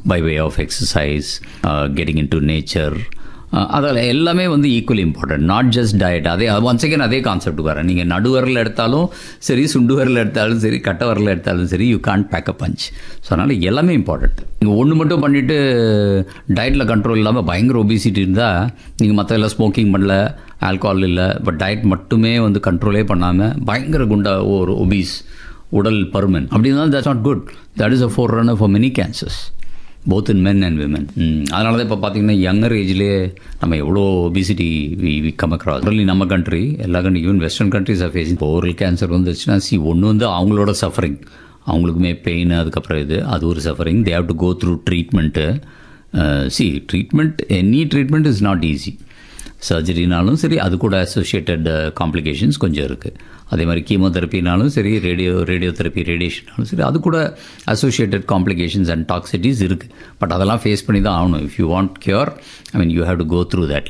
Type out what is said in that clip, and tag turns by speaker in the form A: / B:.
A: by way of exercise getting into nature அதில் எல்லாமே வந்து equally important not just diet அதே once again அதே கான்செப்ட் வரேன் நீங்கள் நடுவரில் எடுத்தாலும் சரி சுண்டு வரல எடுத்தாலும் சரி கட்ட வரல எடுத்தாலும் சரி you can't pack a punch so அதனால் எல்லாமே இம்பார்ட்டண்ட் நீங்கள் ஒன்று மட்டும் பண்ணிவிட்டு டயட்டில் கண்ட்ரோல் இல்லாமல் பயங்கர ஒபிசிட்டி இருந்தால் நீங்கள் மற்ற எல்லாம் ஸ்மோக்கிங் பண்ணல ஆல்கஹால் இல்லை பட் டயட் மட்டுமே வந்து கண்ட்ரோலே பண்ணாமல் பயங்கர குண்டா ஒரு ஒபீஸ் உடல் பருமன் அப்படின்னா that's not good that is a forerunner for many cancers both in men and women அதனால தான் இப்போ பார்த்தீங்கன்னா யங்கர் ஏஜ்லேயே நம்ம எவ்வளோ obesity we we come across only நம்ம கண்ட்ரி எல்லா country even western countries are facing இப்போ ஓரல் கேன்சர் வந்துச்சுன்னா சி ஒன்று வந்து அவங்களோட சஃபரிங் அவங்களுக்குமே பெயின் அதுக்கப்புறம் இது அது ஒரு suffering they have to go through treatment சி treatment any treatment is not easy சர்ஜரினாலும் சரி அது கூட அசோசியேட்டட் காம்ப்ளிகேஷன்ஸ் கொஞ்சம் இருக்குது அதே மாதிரி கீமோதெரப்பினாலும் சரி ரேடியோ ரேடியோ தெரப்பி ரேடியேஷனாலும் சரி அது கூட அசோசியேட்டட் காம்ப்ளிகேஷன்ஸ் அண்ட் டாக்ஸிட்டிஸ் இருக்குது பட் அதெல்லாம் ஃபேஸ் பண்ணி தான் ஆகணும் if you want cure I mean you have to go through that